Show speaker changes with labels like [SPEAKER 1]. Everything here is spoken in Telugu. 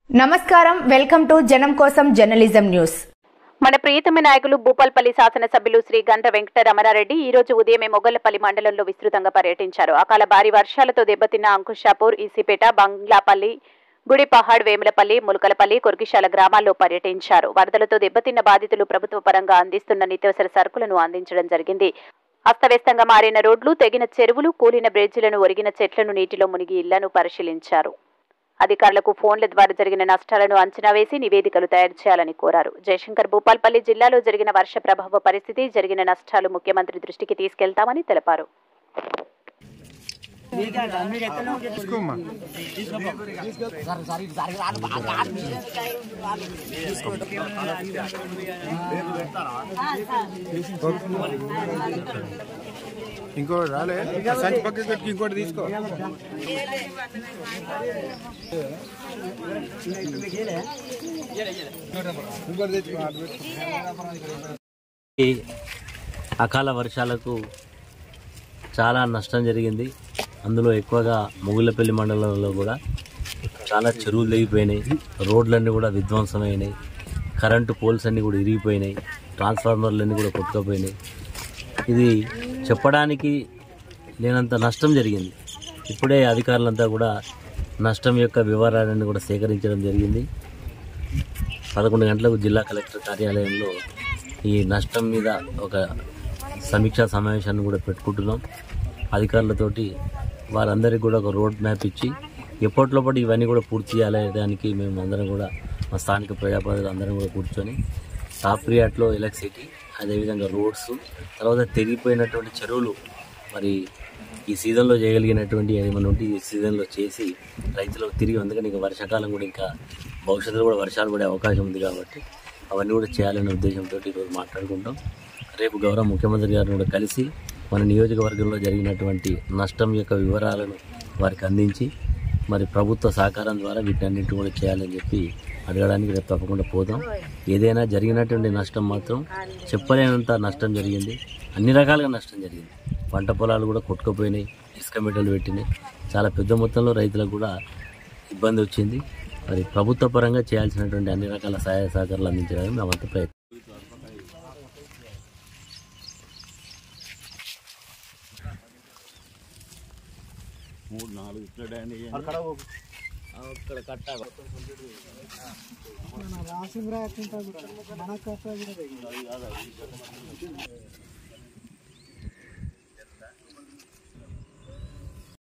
[SPEAKER 1] నమస్కారం వెల్కమ్ టు జనం కోసం జర్నలిజం న్యూస్
[SPEAKER 2] మన ప్రియతమ నాయకులు భూపాల్పల్లి శాసనసభ్యులు శ్రీ గంట వెంకట రమణారెడ్డి ఈ రోజు ఉదయమే మొగళ్లపల్లి మండలంలో విస్తృతంగా పర్యటించారు అకాల భారీ వర్షాలతో దెబ్బతిన్న అంకుషాపూర్ ఈసీపేట బంగ్లాపల్లి గుడిపహాడ్ వేములపల్లి ములకలపల్లి కొర్గిశాల గ్రామాల్లో పర్యటించారు వరదలతో దెబ్బతిన్న బాధితులు ప్రభుత్వ పరంగా అందిస్తున్న నిత్యావసర సరుకులను అందించడం జరిగింది అస్తవ్యస్తంగా మారిన రోడ్లు తెగిన చెరువులు కూలిన బ్రిడ్జిలను ఒరిగిన చెట్లను నీటిలో మునిగి ఇళ్లను పరిశీలించారు అధికారులకు ఫోన్ల ద్వారా జరిగిన నష్టాలను అంచనా వేసి నివేదికలు తయారు చేయాలని కోరారు జయశంకర్ భూపాల్పల్లి జిల్లాలో జరిగిన వర్ష ప్రభావ పరిస్థితి జరిగిన నష్టాలు ముఖ్యమంత్రి దృష్టికి తీసుకెళ్తామని తెలిపారు
[SPEAKER 3] ఇంకోటి రాలే సంచి పక్కకి పెట్టి ఇంకోటి తీసుకో ఇంకోటి తెచ్చుకో అటు పెట్టుకో.
[SPEAKER 4] ఈ అకాల వర్షాలకు చాలా నష్టం జరిగింది అందులో ఎక్కువగా మొగుళ్ళపల్లి మండలంలో కూడా చాలా చెరువులు తెగిపోయినాయి రోడ్లన్నీ కూడా విధ్వంసమైనాయి కరెంటు పోల్స్ అన్నీ కూడా ఇరిగిపోయినాయి ట్రాన్స్ఫార్మర్లన్నీ కూడా కొట్టుకుపోయినాయి ఇది చెప్పడానికి లేనంత నష్టం జరిగింది ఇప్పుడే అధికారులంతా కూడా నష్టం యొక్క వివరాలన్నీ కూడా సేకరించడం జరిగింది పదకొండు గంటలకు జిల్లా కలెక్టర్ కార్యాలయంలో ఈ నష్టం మీద ఒక సమీక్షా సమావేశాన్ని కూడా పెట్టుకుంటున్నాం అధికారులతోటి వారందరికీ కూడా ఒక రోడ్ మ్యాప్ ఇచ్చి ఎప్పటిలోపటి ఇవన్నీ కూడా పూర్తి చేయాలి దానికి మేము అందరం కూడా మా స్థానిక ప్రజాప్రతినిధులు అందరం కూడా కూర్చొని సాప్రియాట్లో ఎలక్ట్రిసిటీ అదేవిధంగా రోడ్స్ తర్వాత తెగిపోయినటువంటి చెరువులు మరి ఈ సీజన్లో చేయగలిగినటువంటి ఏమైనా ఉంటే ఈ సీజన్లో చేసి రైతులకు తిరిగి ఎందుకంటే ఇంకా వర్షాకాలం కూడా ఇంకా భవిష్యత్తులో కూడా వర్షాలు పడే అవకాశం ఉంది కాబట్టి అవన్నీ కూడా చేయాలనే ఉద్దేశంతో ఈరోజు మాట్లాడుకుంటాం రేపు గౌరవ ముఖ్యమంత్రి గారిని కూడా కలిసి మన నియోజకవర్గంలో జరిగినటువంటి నష్టం యొక్క వివరాలను వారికి అందించి మరి ప్రభుత్వ సహకారం ద్వారా వీటన్నింటిని కూడా చేయాలని చెప్పి అడగడానికి రేపు తప్పకుండా పోదాం ఏదైనా జరిగినటువంటి నష్టం మాత్రం చెప్పలేనంత నష్టం జరిగింది అన్ని రకాలుగా నష్టం జరిగింది పంట పొలాలు కూడా కొట్టుకుపోయినాయి ఇసుక మెట్టలు పెట్టినాయి చాలా పెద్ద మొత్తంలో రైతులకు కూడా ఇబ్బంది వచ్చింది మరి ప్రభుత్వ పరంగా చేయాల్సినటువంటి అన్ని రకాల సహాయ సహకారాలు అందించడానికి మేమంతా ప్రయత్నం